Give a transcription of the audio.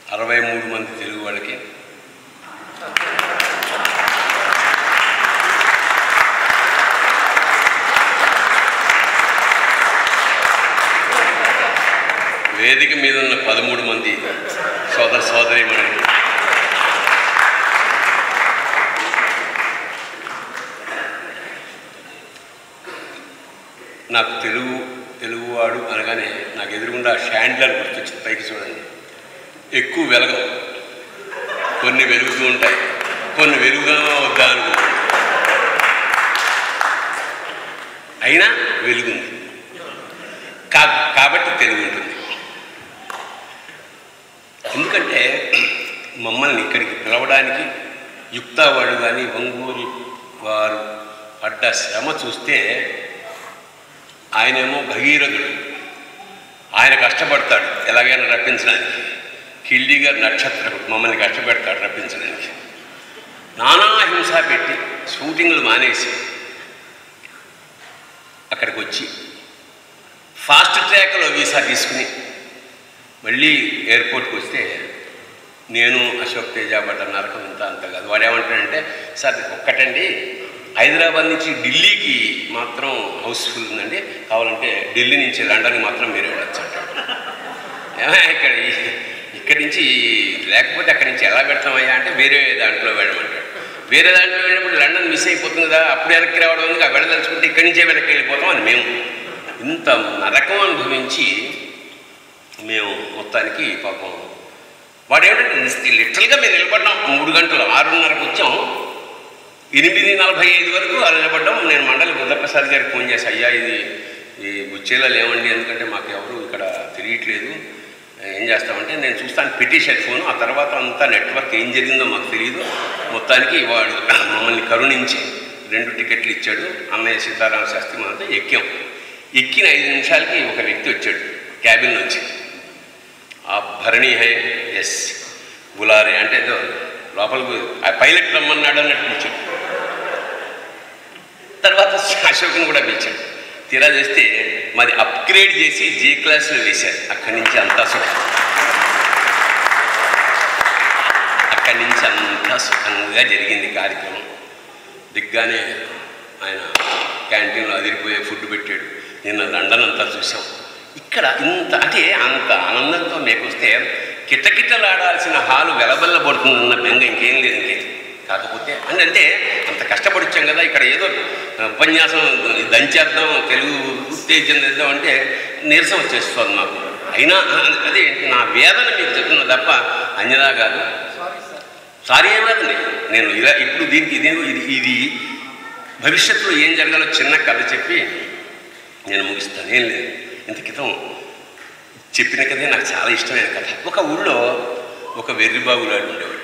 అరవై మూడు మంది తెలుగు వాళ్ళకి వేదిక మీద ఉన్న పదమూడు మంది సోదర సోదరి నాకు తెలుగు తెలుగువాడు అనగానే నాకు ఎదురుగుండా షాండ్లర్ గుర్తొచ్చింది పైకి చూడండి ఎక్కువ వెలగవు కొన్ని వెలుగుతూ ఉంటాయి కొన్ని వెలుగుగా వద్దా అనుకుంటాయి అయినా వెలుగుంది కా కాబట్టి తెలుగు ఉంటుంది ఎందుకంటే మమ్మల్ని ఇక్కడికి పిలవడానికి యుక్తా వాళ్ళు కానీ ఒంగూరు వారు పడ్డ శ్రమ చూస్తే ఆయనేమో భగీరథుడు ఆయన కష్టపడతాడు ఎలాగైనా రప్పించడానికి కిల్లి గారు నక్షత్రకుడు మమ్మల్ని కష్టపెడతాడు రప్పించడానికి నానా హింస పెట్టి షూటింగ్లు మానేసి అక్కడికి వచ్చి ఫాస్ట్ ట్రాక్లో వీసా తీసుకుని మళ్ళీ ఎయిర్పోర్ట్కి వస్తే నేను అశోక్ తేజ పడ్డ నరకం ఇంత అంత కాదు వాడు ఏమంటాడంటే సార్ ఒక్కటండి హైదరాబాద్ నుంచి ఢిల్లీకి మాత్రం హౌస్ఫుల్ ఉందండి కావాలంటే ఢిల్లీ నుంచి లండన్కి మాత్రం మీరు వెళ్ళొచ్చు అంటాడు ఏమయ్య ఇక్కడ ఈ- ఇక్కడి నుంచి లేకపోతే అక్కడి నుంచి ఎలా పెడతామయ్యా అంటే వేరే దాంట్లో వెళ్ళమంటాడు వేరే దాంట్లో వెళ్ళినప్పుడు లండన్ మిస్ అయిపోతుంది కదా అప్పుడు వెనక్కి రావడం ఉంది ఆ వెళ్ళదలుచుకుంటే ఇక్కడి నుంచే వెనక్కి వెళ్ళిపోతాం అని మేము ఇంత నరకం అనుభవించి మేము మొత్తానికి పాపం వాడు ఏమిటంటే లిటరల్గా మేము నిలబడ్డాం మూడు గంటలు ఆరున్నరకు వచ్చాం ఎనిమిది నలభై ఐదు వరకు అలా నిలబడ్డాం నేను మండలి బుద్ధప్రసాద్ గారికి ఫోన్ చేసి అయ్యా ఇది ఈ బుచ్చేలా లేవండి ఎందుకంటే మాకు ఎవరు ఇక్కడ తెలియట్లేదు ఏం చేస్తామంటే నేను చూస్తాను పిటిషన్ ఫోన్ ఆ తర్వాత అంతా నెట్వర్క్ ఏం జరిగిందో మాకు తెలియదు మొత్తానికి వాడు మమ్మల్ని కరుణించి రెండు టికెట్లు ఇచ్చాడు అన్నయ్య సీతారామ శాస్త్రి మనతో ఎక్కాం ఎక్కిన ఐదు నిమిషాలకి ఒక వ్యక్తి వచ్చాడు క్యాబిన్ నుంచి ఆ భరణి హై ఎస్ గులారే అంటే ఏదో లోపలికి ఆ పైలట్ రమ్మన్నాడు అన్నట్టు పిలిచాడు తర్వాత అశోక్ని కూడా పిలిచాడు తీరా చేస్తే మాది అప్గ్రేడ్ చేసి జీ క్లాస్లో వేశారు అక్కడి నుంచి అంతా సుఖం అక్కడి నుంచి అంతా సుఖంగా జరిగింది కార్యక్రమం దిగ్గానే ఆయన క్యాంటీన్లో అదిరిపోయే ఫుడ్ పెట్టాడు నిన్న లండన్ అంతా చూసాం ఇక్కడ ఇంత అంటే అంత ఆనందంతో మేకొస్తే కిటకిటలాడాల్సిన హాలు వెలబెల్లబడుతుందన్న బెంగ ఇంకేం లేదు ఇంకేం కాకపోతే అని అంటే అంత కష్టపడి వచ్చాం కదా ఇక్కడ ఏదో ఉపన్యాసం దంచేద్దాం తెలుగు ఉత్తేజిద్దాం అంటే నీరసం వచ్చేస్తుంది మాకు అయినా అదే నా వేదన మీకు చెప్తున్నా తప్ప అంజనా కాదు సారీ ఏం కాదండి నేను ఇలా ఇప్పుడు దీనికి ఇది ఇది ఇది భవిష్యత్తులో ఏం జరగాలో చిన్న కథ చెప్పి నేను ముగిస్తాను ఏం లేదు ఇంత క్రితం చెప్పిన కథే నాకు చాలా ఇష్టమైన కథ ఒక ఊళ్ళో ఒక వెర్రిబాబులాడు ఉండేవాడు